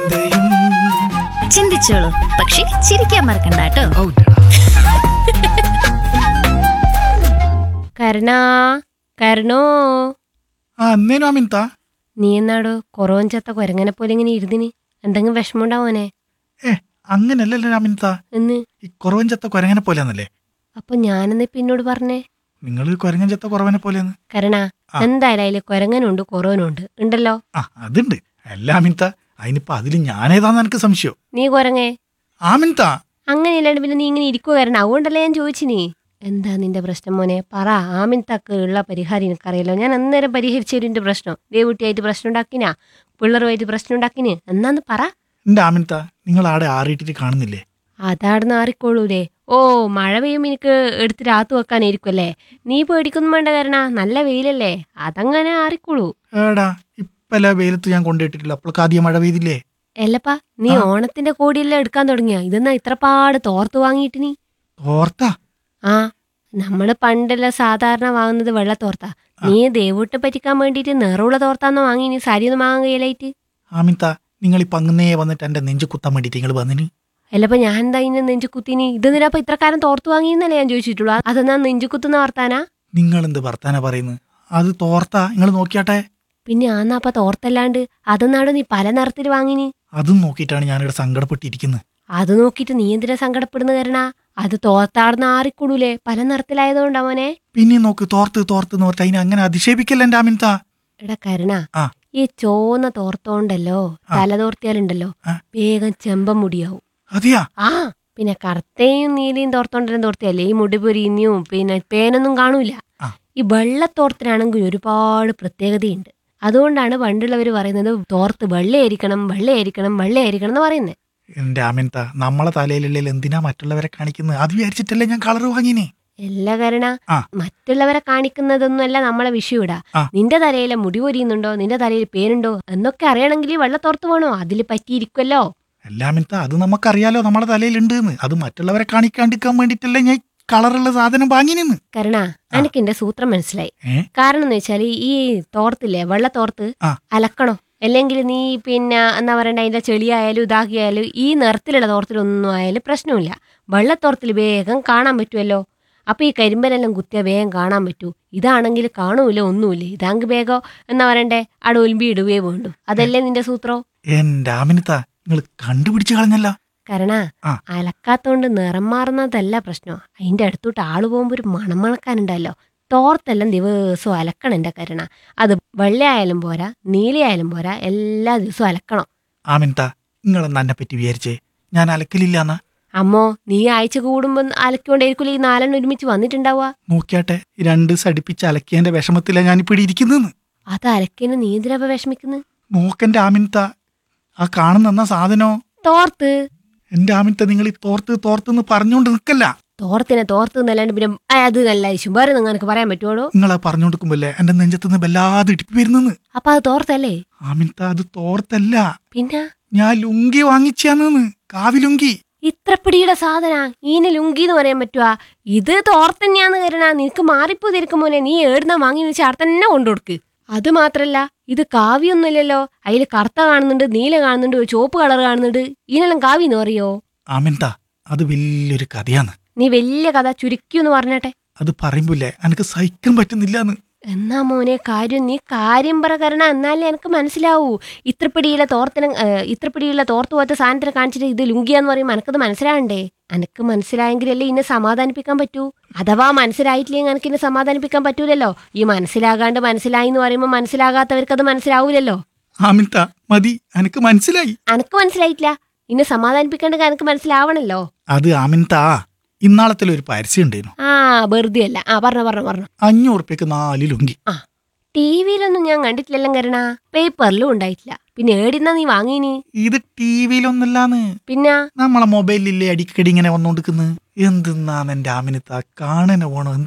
ചിന്തയും ചിന്തിച്ചോളൂ പക്ഷെ ചിരിക്കാൻ മറക്കണ്ട കേട്ടോ ഔട്ടടാ. കരുണാ കരുണോ ആ എന്നേനും അമിൻത നീ എന്നാടോ കൊറോൻ ചത്ത കൊരങ്ങനെ പോലെ ഇങ്ങനെ ഇരുന്നിന് എന്തെങ്കിലും വിഷമമുണ്ടാവോനെ ഏ അങ്ങനല്ലല്ലോ അമിൻത എന്ന് ഈ കുറവൻ ചത്ത കുരങ്ങനെ പോലെന്നല്ലേ അപ്പൊ ഞാനെന്ന് പിന്നോട് പറഞ്ഞേ നിങ്ങൾ കുരങ്ങൻ ചത്ത കുറവനെ പോലെന്ന് കരുണ ആ. എന്തായാലും അതില് കൊരങ്ങനുണ്ട് കൊറോനുണ്ട് ഉണ്ടല്ലോ ആ അതുണ്ട് അല്ല അമിൻത അതിനിപ്പോ അതിൽ ഞാനേതാന്ന് എനിക്ക് സംശയം നീ കൊരങ്ങേ ആമിൻത അങ്ങനെയല്ലാണ്ട് പിന്നെ നീ ഇങ്ങനെ ഇരിക്കുക കരണം അതുകൊണ്ടല്ലേ ഞാൻ ചോദിച്ചിനി എന്താ നിന്റെ പ്രശ്നം മോനെ പറ ആമിൻതക്ക് ഉള്ള പരിഹാരം എനിക്കറിയാലോ ഞാൻ അന്നേരം പരിഹരിച്ചു എന്റെ പ്രശ്നം ദേവുട്ടിയായിട്ട് പ്രശ്നം ഉണ്ടാക്കിനാ പിള്ളറുമായിട്ട് പ്രശ്നം ഉണ്ടാക്കിന് എന്നാന്ന് പറ എന്റെ ആമിൻത നിങ്ങൾ ആടെ ആറിയിട്ടിട്ട് കാണുന്നില്ലേ അതാടുന്ന് ആറിക്കോളൂലേ ഓ മഴ പെയ്യുമ്പോൾ എനിക്ക് എടുത്തിട്ട് ആത്തു വെക്കാനായിരിക്കും അല്ലേ നീ പേടിക്കൊന്നും വേണ്ട കാരണ നല്ല വെയിലല്ലേ അതങ്ങനെ ആറിക്കോളൂ ഏടാ ഇപ്പല്ല വെയിലത്ത് ഞാൻ കൊണ്ടിട്ടിട്ടില്ല അപ്പോഴൊക്കെ ആദ്യം മഴ പെയ്തില്ലേ അല്ലപ്പാ നീ ആ. ഓണത്തിന്റെ കോടിയെല്ലാം എടുക്കാൻ തുടങ്ങിയ ഇതെന്നാ ഇത്രപാട് തോർത്ത് വാങ്ങിയിട്ട് നീ തോർത്താ ആ നമ്മള് പണ്ടെല്ലാം സാധാരണ വാങ്ങുന്നത് വെള്ള തോർത്താ നീ ദേവൂട്ടിനെ പറ്റിക്കാൻ വേണ്ടിയിട്ട് നിറമുള്ള തോർത്താന്നോ വാങ്ങി നീ സാരിയൊന്നും വാങ്ങാൻ കഴിയലായിട്ട് ആമിൻത നിങ്ങൾ ഈ പങ്ങുന്നേ വന്നിട്ട് എന്റെ നെഞ്ച് കുത്താൻ വേണ്ടിട്ട് നിങ്ങൾ വന്നിന് അല്ലപ്പോ ഞാൻ എന്താ ഇന്ന് നെഞ്ചു കുത്തിനി ഇതെന്തിനാ ഇത്രക്കാലം തോർത്ത് വാങ്ങിയെന്നല്ലേ ഞാൻ ചോദിച്ചിട്ടുള്ളൂ അതെന്നാ നെഞ്ചു കുത്തുന്ന വർത്താനാ നിങ്ങൾ എന്ത് വർത്താന പറയുന്നത് അത് തോർത്താ നിങ്ങൾ നോക്കിയാട്ടെ പിന്നെ ആന്നാപ്പ തോർത്തല്ലാണ്ട് അതെന്നാടോ നീ പല നിറത്തിൽ വാങ്ങിനി അതും നോക്കിയിട്ടാണ് ഞാനിവിടെ സങ്കടപ്പെട്ടിരിക്കുന്നത് അത് നോക്കിയിട്ട് നീ എന്തിനാ സങ്കടപ്പെടുന്ന കാരണ അത് തോർത്താടുന്ന ആറിക്കൊടൂലേ പല നിറത്തിലായതുകൊണ്ട് അവനെ പിന്നെ നോക്ക് തോർത്ത് തോർത്ത് എന്ന് പറഞ്ഞിട്ട് അതിനെ അങ്ങനെ അധിക്ഷേപിക്കല്ല എന്റെ ആമിൻത എടാ കരുണ ആ. ഈ ചോന്ന തോർത്തോണ്ടല്ലോ ആ. തലതോർത്തിയാലുണ്ടല്ലോ ആ. വേഗം ചെമ്പം മുടിയാവും അതെയാ ആ പിന്നെ കറുത്തയും നീലയും തോർത്തോണ്ടെല്ലാം തോർത്തിയല്ലേ ഈ മുടി പൊരിഞ്ഞും പിന്നെ പേനൊന്നും കാണൂല ആ. ഈ വെള്ളത്തോർത്തിനാണെങ്കിൽ ഒരുപാട് പ്രത്യേകതയുണ്ട് അതുകൊണ്ടാണ് പണ്ടുള്ളവർ പറയുന്നത് തോർത്ത് വെള്ളയായിരിക്കണം വെള്ളയായിരിക്കണം വെള്ളയായിരിക്കണം എന്ന് പറയുന്നത് എന്റെ ആമിൻത നമ്മളെ തലയിലുള്ള എന്തിനാ മറ്റുള്ളവരെ കാണിക്കുന്നത് അത് വിചാരിച്ചിട്ടല്ലേ ഞാൻ കളർ വാങ്ങിനേ എല്ലാ കാരണ ആ. മറ്റുള്ളവരെ കാണിക്കുന്നതൊന്നുമല്ല നമ്മളെ വിഷയം ഇടാ ആ. നിന്റെ തലയിലെ മുടി പൊരിയുന്നുണ്ടോ നിന്റെ തലയിൽ പേരുണ്ടോ എന്നൊക്കെ അറിയണമെങ്കിൽ ഈ വെള്ളത്തോർത്ത് വേണോ അതിൽ പറ്റിയിരിക്കുമല്ലോ എല്ലാമിൻത അത് നമുക്കറിയാലോ നമ്മളെ തലയിലുണ്ട് എന്ന് അത് മറ്റുള്ളവരെ കാണിക്കാണ്ടിരിക്കാൻ വേണ്ടിട്ടല്ലേ ഞാൻ കളറുള്ള സാധനം വാങ്ങിനെന്ന് കരുണ എനിക്ക് എന്റെ സൂത്രം മനസ്സിലായി ഏ കാരണം എന്ന് വെച്ചാൽ ഈ തോർത്തില്ലേ വെള്ളത്തോർത്ത് ആ. അലക്കണോ അല്ലെങ്കിൽ നീ പിന്നെ എന്താ പറയണ്ട അതിന്റെ ചെളിയായാലും ഇതാക്കിയാലും ഈ നിറത്തിലുള്ള തോർത്തിലൊന്നും ആയാലും പ്രശ്നമില്ല വെള്ളത്തോർത്തിൽ വേഗം കാണാൻ പറ്റുമല്ലോ അപ്പൊ ഈ കരിമ്പനെല്ലാം കുത്തിയാൽ വേഗം കാണാൻ പറ്റൂ ഇതാണെങ്കിൽ കാണൂല ഒന്നുമില്ല ഇതാങ്കിൽ വേഗം എന്താ പറയണ്ടേ അവിടെ ഒലിമ്പി ഇടുകയേ വേണ്ടു അതല്ലേ നിന്റെ സൂത്രം എന്റെ ആമിനത്ത നിങ്ങൾ കണ്ടുപിടിച്ച് കളഞ്ഞല്ല കരണ ആ. അലക്കാത്തോണ്ട് നിറം മാറുന്നതല്ല പ്രശ്നം അതിന്റെ അടുത്തോട്ട് ആള് പോകുമ്പോ ഒരു മണം മണക്കാനുണ്ടല്ലോ തോർത്തെല്ലാം ദിവസവും അലക്കണം എന്റെ കരുണ അത് വെള്ളയായാലും പോരാ നീലയായാലും പോരാ എല്ലാ ദിവസവും അലക്കണം ആമിനത്ത നിങ്ങളെന്ന് എന്നെ പറ്റി വിചാരിച്ചേ ഞാൻ അലക്കലില്ലാന്ന അമ്മോ നീ ആഴ്ച കൂടുമ്പോ അലക്കൊണ്ടേയിരിക്കില്ല ഈ നാലെണ്ണം ഒരുമിച്ച് വന്നിട്ടുണ്ടാവുക നോക്കിയാട്ടെ ഈ രണ്ട് സടിപ്പിച്ച് അലക്കിയതിന്റെ വിഷമത്തിലാണ് ഞാനിപ്പോ ഇവിടെ ഇരിക്കുന്നതെന്ന് അത് അലക്കിന് നീ എന്തിനാ വിഷമിക്കുന്നത് നോക്കെന്റെ ആമിനത്ത ആ കാണുന്ന എന്നാ സാധനോ തോർത്ത് എന്റെ ആമിനത്ത നിങ്ങൾ ഈ തോർത്ത് തോർത്തെന്ന് പറഞ്ഞുകൊണ്ട് നിൽക്കല്ല തോർത്തിനെ തോർത്ത് എന്നല്ലാണ്ട് പിന്നെ ആ, അത് നല്ല ശുഭാരം നിങ്ങൾക്ക് പറയാൻ പറ്റുമോ നിങ്ങളെ പറഞ്ഞു കൊടുക്കുമ്പല്ലേ എന്റെ നെഞ്ചത്തുനിന്ന് വല്ലാതെ ഇടിപ്പി വരുന്നെന്ന് അപ്പൊ അത് തോർത്തല്ലേ ആമിനത്ത അത് തോർത്തല്ല പിന്നെ ഞാൻ ലുങ്കി വാങ്ങിച്ചാന്ന് കാവിലുങ്കി ഇത്രപ്പിടിയുടെ സാധന ഈന് ലുങ്കി എന്ന് പറയാൻ പറ്റുവാ ഇത് തോർത്തന്നെയാന്ന് കരുണ നിനക്ക് മാറിപ്പോ തിരക്കും മോനെ നീ ഏടുന്ന വാങ്ങി വെച്ചാൽ അവിടെ തന്നെ കൊണ്ടുകൊടുക്ക് അത് മാത്രല്ല ഇത് കാവ്യൊന്നുമില്ലല്ലോ അതിൽ കറുത്ത കാണുന്നുണ്ട് നീല കാണുന്നുണ്ട് ഒരു ചുവപ്പ് കളർ കാണുന്നുണ്ട് ഇതിനെല്ലാം കാവ്യ എന്ന് പറയോ ആമിനത്ത അത് വലിയൊരു കഥയാണ് നീ വലിയ കഥ ചുരുക്കി എന്ന് പറഞ്ഞട്ടെ അത് പറയുമ്പോലെ എനിക്ക് സഹിക്കാൻ പറ്റുന്നില്ലാന്ന് എന്നാ മോനെ കാര്യം നീ കാര്യം പറ കരണ എന്നാലേ എനിക്ക് മനസ്സിലാവൂ ഇത്രപ്പിടിയിലെ തോർത്തിനെ ഏഹ്, ഇത്രപ്പിടിയിലെ തോർത്ത് പോലത്തെ സാധനത്തിനെ കാണിച്ചിട്ട് ഇത് ലുങ്കിയാന്ന് പറയുമ്പോൾ എനിക്കത് മനസ്സിലാവണ്ടേ എനിക്ക് മനസ്സിലായെങ്കിലല്ലേ ഇന്നെ സമാധാനിപ്പിക്കാൻ പറ്റൂ അഥവാ മനസ്സിലായിട്ടില്ലെങ്കിൽ എനിക്ക് ഇന്നെ സമാധാനിപ്പിക്കാൻ പറ്റൂലല്ലോ ഈ മനസ്സിലാകാണ്ട് മനസ്സിലായി എന്ന് പറയുമ്പോൾ മനസ്സിലാകാത്തവർക്ക് അത് മനസ്സിലാവൂലല്ലോ ആമിനത്ത മതി എനിക്ക് മനസ്സിലായി എനിക്ക് മനസ്സിലായിട്ടില്ല ഇന്നെ സമാധാനിപ്പിക്കേണ്ട എനിക്ക് മനസ്സിലാവണല്ലോ അത് ആമിനത്ത ഇന്നാളത്തിൽ ഒരു പരസ്യം ഉണ്ടായിരുന്നു ആ വെറുതെ അല്ല ആ പറഞ്ഞോ പറഞ്ഞോ പറഞ്ഞോ അഞ്ഞൂറ് റുപ്യക്ക് നാല് ലുങ്കി ആ ടി വിയിലൊന്നും ഞാൻ കണ്ടിട്ടില്ലല്ലോ കരണ പേപ്പറിലും ഉണ്ടായിട്ടില്ല പിന്നെ ഏടിന്നാ നീ വാങ്ങീനി ഇത് ടി വിയിലൊന്നല്ലാന്ന് പിന്നെ നമ്മളെ മൊബൈലില്ലേ അടിക്കടി ഇങ്ങനെ വന്നോണ്ടിരിക്കുന്നത് എന്തിന്നാന്ന് എന്റെ ആമിനത്ത കാണനെ പോണോ